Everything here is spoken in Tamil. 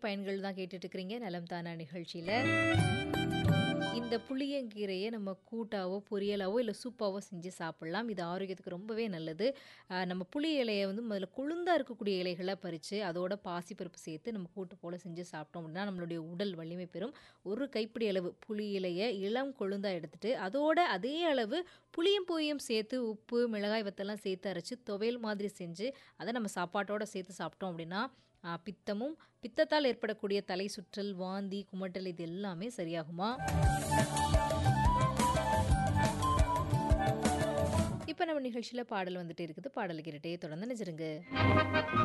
பயன்கள் தான் கேட்டுட்டு இருக்கிறீங்க நலம் தானா நிகழ்ச்சியில. இந்த புளியங்கீரைய நம்ம கூட்டாவோ, பொரியலாவோ இல்ல சூப்பாவோ செஞ்சு சாப்பிடலாம். இது ஆரோக்கியத்துக்கு ரொம்பவே நல்லது. அ நம்ம புளி இலைய வந்து முதல்ல கொழுந்தா இருக்கக்கூடிய இலைகள பறிச்சு, அதோட பாசிப்பருப்பு சேர்த்து நம்ம கூட்டு போல செஞ்சு சாப்பிட்டோம் அப்படின்னா, நம்மளுடைய உடல் வலிமை பெறும். ஒரு கைப்பிடி அளவு புளி இலைய இளம் கொழுந்தா எடுத்துட்டு, அதோட அதே அளவு புளியும் பூயும் சேர்த்து உப்பு, மிளகாய் வத்தல்லாம் சேர்த்து அரைச்சு துவையல் மாதிரி செஞ்சு, அத நம்ம சாப்பாட்டோட சேர்த்து சாப்பிட்டோம் அப்படின்னா, அ பித்தமும், பித்தத்தால் ஏற்படக்கூடிய தலை சுற்றல், வாந்தி, குமட்டல் இது எல்லாமே சரியாகுமாம். இப்ப நம்ம நிகழ்ச்சியில பாடல் வந்துட்டே இருக்குது. பாடல் கேட்டுட்டே தொடர்ந்து இணைஞ்சிருங்க.